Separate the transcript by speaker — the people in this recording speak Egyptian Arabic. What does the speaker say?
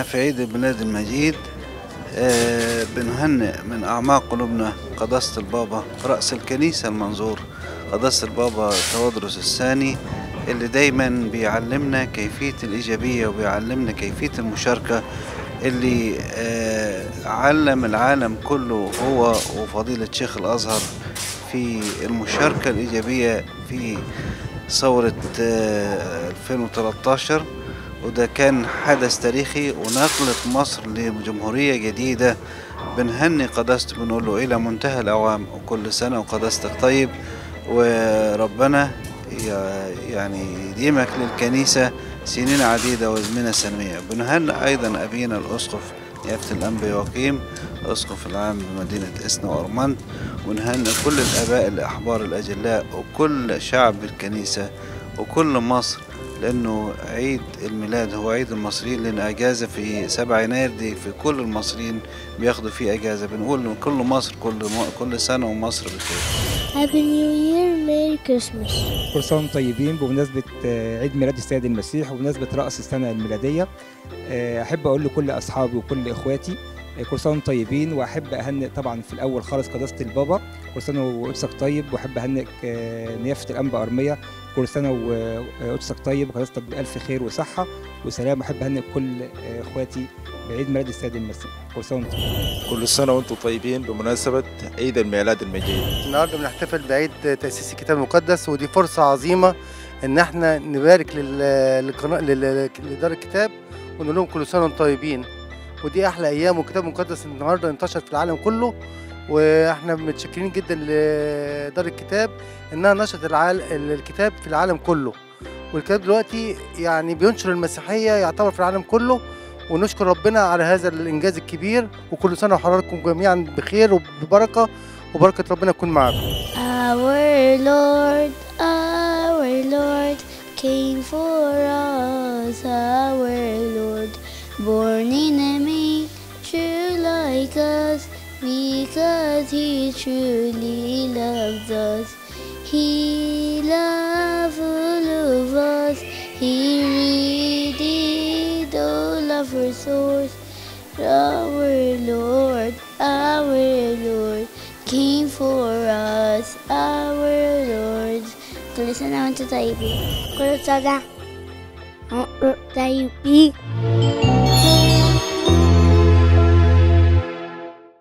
Speaker 1: في عيد الميلاد المجيد آه، بنهنئ من أعماق قلوبنا قداسة البابا رأس الكنيسة المنظور قداسة البابا تودرس الثاني اللي دايما بيعلمنا كيفية الإيجابية وبيعلمنا كيفية المشاركة اللي آه، علم العالم كله هو وفضيلة شيخ الأزهر في المشاركة الإيجابية في ثورة آه، 2013 وده كان حدث تاريخي ونقلت مصر لجمهورية جديدة بنهني قداسته بنقول له إلى منتهى الأوام وكل سنة وقداستك طيب وربنا ي- يعني يديمك للكنيسة سنين عديدة وازمنة سنوية بنهنئ أيضا أبينا الأسقف يافت الأنبا يقيم أسقف العام بمدينة إسنا وأرمنت ونهنئ كل الآباء الأحبار الأجلاء وكل شعب الكنيسة وكل مصر لأنه عيد الميلاد هو عيد المصريين لأن أجازة في 7 يناير دي في كل المصريين بياخدوا فيه أجازة بنقول إن كل مصر كل كل سنة ومصر بخير
Speaker 2: Happy New Year, Merry Christmas.
Speaker 3: كل سنة وانتم طيبين بمناسبة آه، عيد ميلاد السيد المسيح وبمناسبة رأس السنة الميلادية آه، أحب أقول لكل أصحابي وكل إخواتي آه، كل سنة وانتم طيبين وأحب أهنئ طبعا في الأول خالص قداسة البابا كل سنة وقدسك طيب وأحب أهنئ آه، نيافة الأنبا أرمية كل سنة وقدسك طيب وقداستك بألف خير وصحة وسلام أحب أهنئ كل آه، إخواتي بعيد ميلاد السيد المسيح كل سنة وانتم طيبين.
Speaker 4: كل سنة وانتم طيبين بمناسبة عيد الميلاد المجيد
Speaker 5: النهارده بنحتفل بعيد تأسيس الكتاب المقدس ودي فرصة عظيمة إن احنا نبارك لل- للقناة لل- لدار الكتاب ونقول لهم كل سنة وانتم طيبين ودي أحلى أيام والكتاب المقدس النهارده انتشر في العالم كله واحنا متشكرين جدا لدار الكتاب إنها نشرت العال... الكتاب في العالم كله والكتاب دلوقتي يعني بينشر المسيحية يعتبر في العالم كله ونشكر ربنا على هذا الإنجاز الكبير وكل سنة وحضراتكم جميعا بخير وببركة وبركة ربنا تكون معاكم
Speaker 2: Our Lord, our Lord came for us, our Lord, born in a manger like us, because he truly loves us. He loved all of us, he redeemed all of our souls. Our Lord, our Lord came for us, our Lord. كل سنة وانتم طيبين كل سنة وانتم طيبين